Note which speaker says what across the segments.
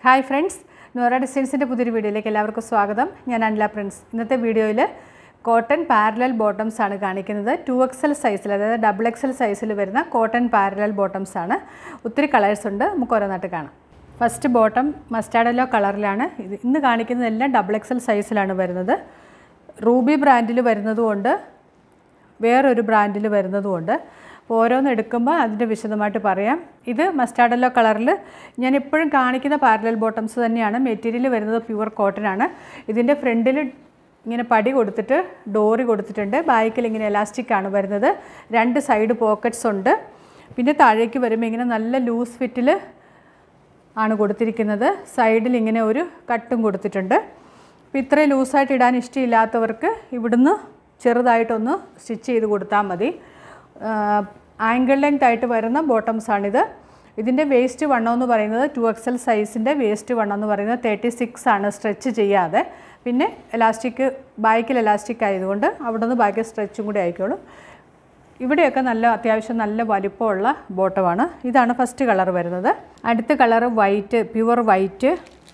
Speaker 1: hi friends Nora ഡിസൈൻസിൻ്റെ പുതിയൊരു വീഡിയോയിലേക്ക് എല്ലാവർക്കും സ്വാഗതം ഞാൻ അനില പ്രിൻസ് ഇന്നത്തെ വീഡിയോയിൽ കോട്ടൺ പാരലൽ ബോട്ടംസ് ആണ് കാണിക്കുന്നത് ടു എക്സൽ സൈസിൽ അതായത് ഡബിൾ എക്സൽ സൈസിൽ വരുന്ന കോട്ടൺ പാരലൽ ബോട്ടംസ് ആണ് ഒത്തിരി കളേഴ്സ് ഉണ്ട് നമുക്ക് ഓരോന്നായിട്ട് കാണാം ഫസ്റ്റ് ബോട്ടം മസ്റ്റാർഡ് യെല്ലോ കളറിലാണ് ഇത് ഇന്ന് കാണിക്കുന്നതെല്ലാം ഡബിൾ എക്സൽ സൈസിലാണ് വരുന്നത് റൂബി ബ്രാൻഡിൽ വരുന്നതുകൊണ്ട് വേറൊരു ബ്രാൻഡിൽ വരുന്നതുകൊണ്ട് അപ്പോൾ ഓരോന്ന് എടുക്കുമ്പോൾ അതിൻ്റെ വിശദമായിട്ട് പറയാം ഇത് മസ്റ്റാർഡ് യെല്ലോ കളറിൽ ഞാൻ എപ്പോഴും കാണിക്കുന്ന പാരലൽ ബോട്ടംസ് തന്നെയാണ് മെറ്റീരിയൽ വരുന്നത് പ്യുവർ കോട്ടൺ ആണ് ഇതിൻ്റെ ഫ്രണ്ടിൽ ഇങ്ങനെ പടി കൊടുത്തിട്ട് ഡോറി കൊടുത്തിട്ടുണ്ട് ബാക്കിൽ ഇങ്ങനെ എലാസ്റ്റിക് ആണ് വരുന്നത് രണ്ട് സൈഡ് പോക്കറ്റ്സ് ഉണ്ട് പിന്നെ താഴേക്ക് വരുമ്പോൾ ഇങ്ങനെ നല്ല ലൂസ് ഫിറ്റിൽ ആണ് കൊടുത്തിരിക്കുന്നത് സൈഡിൽ ഇങ്ങനെ ഒരു കട്ടും കൊടുത്തിട്ടുണ്ട് അപ്പോൾ ഇത്രയും ലൂസായിട്ട് ഇടാൻ ഇഷ്ടമില്ലാത്തവർക്ക് ഇവിടുന്ന് ചെറുതായിട്ടൊന്ന് സ്റ്റിച്ച് ചെയ്ത് കൊടുത്താൽ മതി ആംഗിൾ ലെങ്ത് ആയിട്ട് വരുന്ന ബോട്ടംസാണിത് ഇതിൻ്റെ വേസ്റ്റ് വണ്ണം എന്ന് പറയുന്നത് ടു എക്സൽ സൈസിൻ്റെ വേസ്റ്റ് വണ്ണം എന്ന് പറയുന്നത് തേർട്ടി സിക്സ് ആണ് സ്ട്രെച്ച് ചെയ്യാതെ പിന്നെ എലാസ്റ്റിക് ബാക്കിൽ എലാസ്റ്റിക് ആയതുകൊണ്ട് അവിടെ നിന്ന് ബാക്കി സ്ട്രെച്ചും കൂടി ആയിക്കോളും ഇവിടെയൊക്കെ നല്ല അത്യാവശ്യം നല്ല വലിപ്പമുള്ള ബോട്ടമാണ് ഇതാണ് ഫസ്റ്റ് കളർ വരുന്നത് അടുത്ത colour white pure white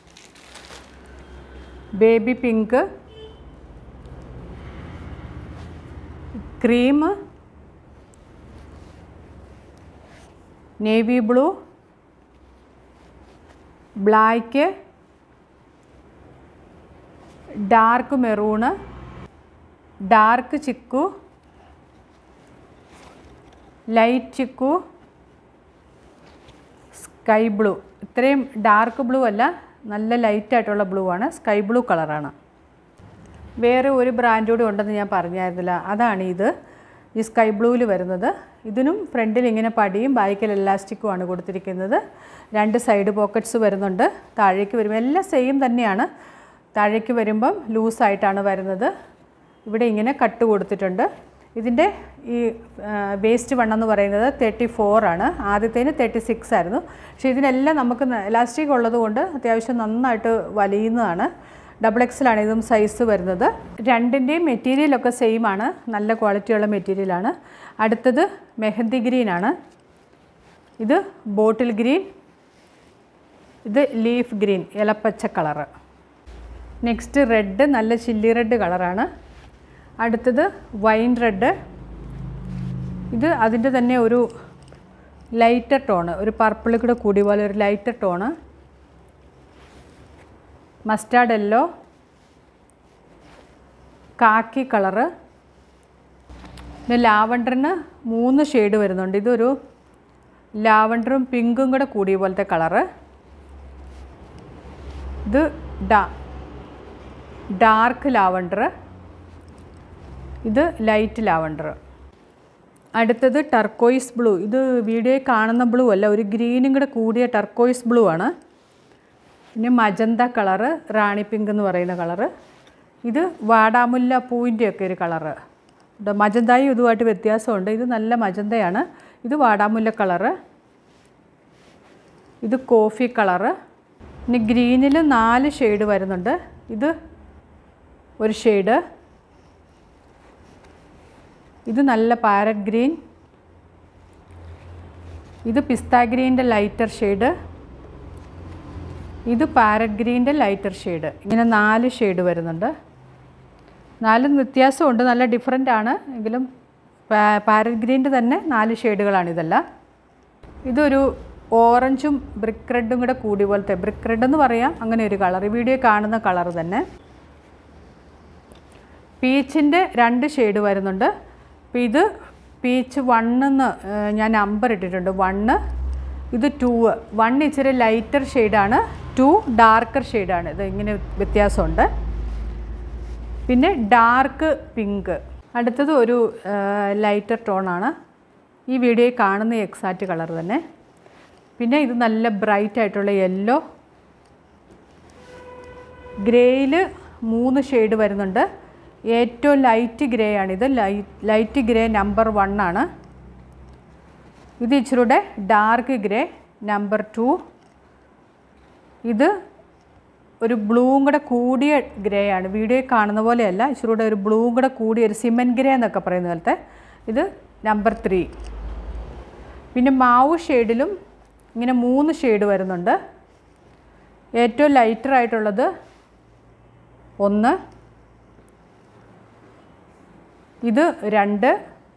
Speaker 1: baby pink cream navy blue black dark maroon dark chikoo light chikoo sky blue ഇത്രയും ഡാർക്ക് ബ്ലൂ അല്ല നല്ല ലൈറ്റ് ആയിട്ടുള്ള ബ്ലൂ ആണ് സ്കൈ ബ്ലൂ കളറാണ് വേറെ ഒരു ബ്രാൻഡ് കൂടി ഉണ്ടെന്ന് ഞാൻ പറഞ്ഞായിരുന്നില്ല അതാണ് ഇത് ഈ സ്കൈ ബ്ലൂവിൽ വരുന്നത് ഇതിനും ഫ്രണ്ടിൽ ഇങ്ങനെ പടിയും ബാക്കിൽ എലാസ്റ്റിക്കും ആണ് കൊടുത്തിരിക്കുന്നത് രണ്ട് സൈഡ് പോക്കറ്റ്സ് വരുന്നുണ്ട് താഴേക്ക് വരുമ്പോൾ എല്ലാം സെയിം തന്നെയാണ് താഴേക്ക് വരുമ്പം ലൂസായിട്ടാണ് വരുന്നത് ഇവിടെ ഇങ്ങനെ കട്ട് കൊടുത്തിട്ടുണ്ട് ഇതിൻ്റെ ഈ വേസ്റ്റ് വണ്ണം എന്ന് പറയുന്നത് തേർട്ടി ഫോർ ആണ് ആദ്യത്തേന് തേർട്ടി സിക്സ് ആയിരുന്നു പക്ഷേ ഇതിനെല്ലാം നമുക്ക് എലാസ്റ്റിക് ഉള്ളത് കൊണ്ട് അത്യാവശ്യം നന്നായിട്ട് വലിയുന്നതാണ് ഡബിൾ എക്സിലാണ് ഇതും സൈസ് വരുന്നത് രണ്ടിൻ്റെയും മെറ്റീരിയലൊക്കെ സെയിം ആണ് നല്ല ക്വാളിറ്റിയുള്ള മെറ്റീരിയലാണ് അടുത്തത് മെഹന്തി ഗ്രീൻ ആണ് ഇത് ബോട്ടിൽ ഗ്രീൻ ഇത് ലീഫ് ഗ്രീൻ ഇലപ്പച്ച കളറ് നെക്സ്റ്റ് റെഡ് നല്ല ചില്ലി റെഡ് കളറാണ് അടുത്തത് വൈൻ റെഡ് ഇത് അതിൻ്റെ തന്നെ ഒരു ലൈറ്റർ ടോണ് ഒരു പർപ്പിൾ കൂടെ കൂടി പോലെ ഒരു lighter tone mustard yellow khaki colour പിന്നെ ലാവണ്ടറിന് മൂന്ന് ഷെയ്ഡ് വരുന്നുണ്ട് ഇതൊരു ലാവണ്ടറും പിങ്കും കൂടെ കൂടിയ പോലത്തെ കളറ് ഇത് ഡാ ഡാർക്ക് ലാവണ്ടർ ഇത് ലൈറ്റ് ലാവണ്ടർ അടുത്തത് ടർക്കോയിസ് ബ്ലൂ ഇത് വീഡിയോയിൽ കാണുന്ന ബ്ലൂ അല്ല ഒരു ഗ്രീനും കൂടെ കൂടിയ ടർക്കോയിസ് ബ്ലൂ ആണ് പിന്നെ മജന്ത കളറ് റാണി പിങ്ക് എന്ന് പറയുന്ന കളറ് ഇത് വാടാമുല്ല പൂവിൻ്റെയൊക്കെ ഒരു കളറ് മജന്തയും ഇതുമായിട്ട് വ്യത്യാസമുണ്ട് ഇത് നല്ല മജന്തയാണ് ഇത് വാടാമുല്ല കളറ് ഇത് കോഫി കളറ് പിന്നെ ഗ്രീനിൽ നാല് ഷെയ്ഡ് വരുന്നുണ്ട് ഇത് ഒരു ഷെയ്ഡ് ഇത് നല്ല പാരറ്റ് ഗ്രീൻ ഇത് പിസ്ത ഗ്രീൻ്റെ ലൈറ്റർ ഷെയ്ഡ് ഇത് പാരറ്റ് ഗ്രീൻ്റെ ലൈറ്റർ ഷെയ്ഡ് ഇങ്ങനെ നാല് ഷെയ്ഡ് വരുന്നുണ്ട് നാലും വ്യത്യാസമുണ്ട് നല്ല ഡിഫറെൻ്റ് ആണ് എങ്കിലും പാരറ്റ് ഗ്രീൻ്റെ തന്നെ നാല് ഷെയ്ഡുകളാണ് ഇതെല്ലാം ഇതൊരു ഓറഞ്ചും ബ്രിക്ക് റെഡും കൂടെ കൂടി പോലത്തെ ബ്രിക്ക് റെഡ് എന്ന് പറയാം അങ്ങനെ ഒരു കളർ ഈ വീഡിയോ കാണുന്ന കളർ തന്നെ പീച്ചിൻ്റെ രണ്ട് ഷെയ്ഡ് വരുന്നുണ്ട് അപ്പോൾ ഇത് പീച്ച് വണ്ണെന്ന് ഞാൻ നമ്പർ ഇട്ടിട്ടുണ്ട് വണ്ണ് ഇത് ടൂ വൺ ഇച്ചിരി ലൈറ്റർ ഷെയ്ഡാണ് ടു ഡാർക്കർ ഷെയ്ഡാണ് ഇത് ഇങ്ങനെ വ്യത്യാസമുണ്ട് പിന്നെ ഡാർക്ക് പിങ്ക് അടുത്തത് ഒരു ലൈറ്റർ ടോണാണ് ഈ വീഡിയോയിൽ കാണുന്ന എക്സാക്റ്റ് കളർ തന്നെ പിന്നെ ഇത് നല്ല ബ്രൈറ്റ് ആയിട്ടുള്ള യെല്ലോ ഗ്രേയിൽ മൂന്ന് ഷെയ്ഡ് വരുന്നുണ്ട് ഏറ്റവും ലൈറ്റ് ഗ്രേ ആണിത് ലൈറ്റ് ഗ്രേ നമ്പർ വൺ ആണ് ഇത് ഇച്ചിരൂടെ ഡാർക്ക് ഗ്രേ നമ്പർ ടു ഇത് ഒരു ബ്ലൂവും കൂടെ കൂടിയ ഗ്രേ ആണ് വീഡിയോയിൽ കാണുന്ന പോലെയല്ല ഇച്ചിരൂടെ ഒരു ബ്ലൂവും കൂടെ കൂടിയ ഒരു സിമെൻറ്റ് ഗ്രേ എന്നൊക്കെ പറയുന്ന പോലത്തെ ഇത് നമ്പർ ത്രീ പിന്നെ മാവ് ഷെയ്ഡിലും ഇങ്ങനെ മൂന്ന് ഷെയ്ഡ് വരുന്നുണ്ട് ഏറ്റവും ലൈറ്റർ ആയിട്ടുള്ളത് ഒന്ന് ഇത് രണ്ട്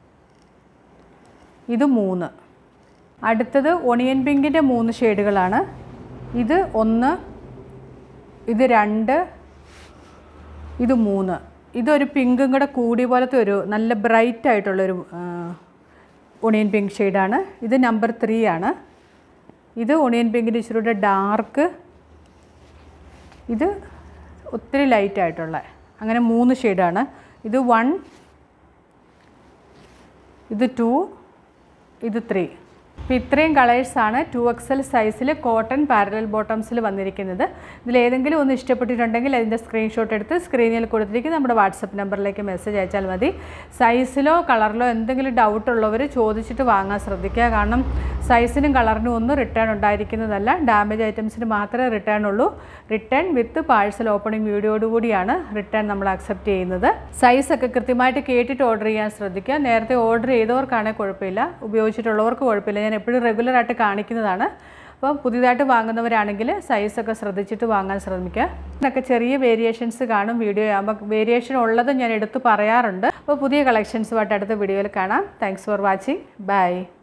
Speaker 1: ഇത് മൂന്ന് അടുത്തത് ഒണിയൻ പിങ്കിൻ്റെ മൂന്ന് ഷെയ്ഡുകളാണ് ഇത് ഒന്ന് ഇത് രണ്ട് ഇത് മൂന്ന് ഇതൊരു പിങ്കും കൂടെ കൂടിയ പോലത്തെ ഒരു നല്ല ബ്രൈറ്റ് ആയിട്ടുള്ളൊരു ഒണിയൻ പിങ്ക് ഷെയ്ഡാണ് ഇത് നമ്പർ ത്രീ ആണ് ഇത് ഒണിയൻ പിങ്കിൻ്റെ ഇച്ചിരൂടെ ഡാർക്ക് ഇത് ഒത്തിരി ലൈറ്റ് ആയിട്ടുള്ള അങ്ങനെ മൂന്ന് ഷെയ്ഡാണ് ഇത് വൺ ഇത് ടു ഇത് ത്രീ അപ്പോൾ ഇത്രയും കളേഴ്സാണ് ടു എക്സൽ സൈസിൽ കോട്ടൺ പാരലൽ ബോട്ടംസിൽ വന്നിരിക്കുന്നത് ഇതിലേതെങ്കിലും ഒന്ന് ഇഷ്ടപ്പെട്ടിട്ടുണ്ടെങ്കിൽ അതിൻ്റെ സ്ക്രീൻഷോട്ട് എടുത്ത് സ്ക്രീനിൽ കൊടുത്തിരിക്കുന്ന നമ്മുടെ വാട്സപ്പ് നമ്പറിലേക്ക് മെസ്സേജ് അയച്ചാൽ മതി സൈസിലോ കളറിലോ എന്തെങ്കിലും ഡൗട്ട് ഉള്ളവർ ചോദിച്ചിട്ട് വാങ്ങാൻ ശ്രദ്ധിക്കുക കാരണം സൈസിനും കളറിനും ഒന്നും റിട്ടേൺ ഉണ്ടായിരിക്കുന്നതല്ല ഡാമേജ് ഐറ്റംസിന് മാത്രമേ റിട്ടേൺ ഉള്ളൂ റിട്ടേൺ വിത്ത് പാഴ്സൽ ഓപ്പണിംഗ് വീഡിയോയോട് കൂടിയാണ് റിട്ടേൺ നമ്മൾ അക്സെപ്റ്റ് ചെയ്യുന്നത് സൈസൊക്കെ കൃത്യമായിട്ട് കേട്ടിട്ട് ഓർഡർ ചെയ്യാൻ ശ്രദ്ധിക്കുക നേരത്തെ ഓർഡർ ചെയ്തവർക്കാണെങ്കിൽ കുഴപ്പമില്ല ഉപയോഗിച്ചിട്ടുള്ളവർക്ക് കുഴപ്പമില്ല ഞാൻ എപ്പോഴും റെഗുലറായിട്ട് കാണിക്കുന്നതാണ് അപ്പോൾ പുതിയതായിട്ട് വാങ്ങുന്നവരാണെങ്കിൽ സൈസൊക്കെ ശ്രദ്ധിച്ചിട്ട് വാങ്ങാൻ ശ്രമിക്കുക ഇതിനൊക്കെ ചെറിയ വേരിയേഷൻസ് കാണും വീഡിയോ ആകുമ്പോൾ വേരിയേഷൻ ഉള്ളത് ഞാൻ എടുത്ത് പറയാറുണ്ട് അപ്പോൾ പുതിയ കളക്ഷൻസുമായിട്ട് അടുത്ത വീഡിയോയിൽ കാണാം താങ്ക്സ് ഫോർ വാച്ചിങ് ബൈ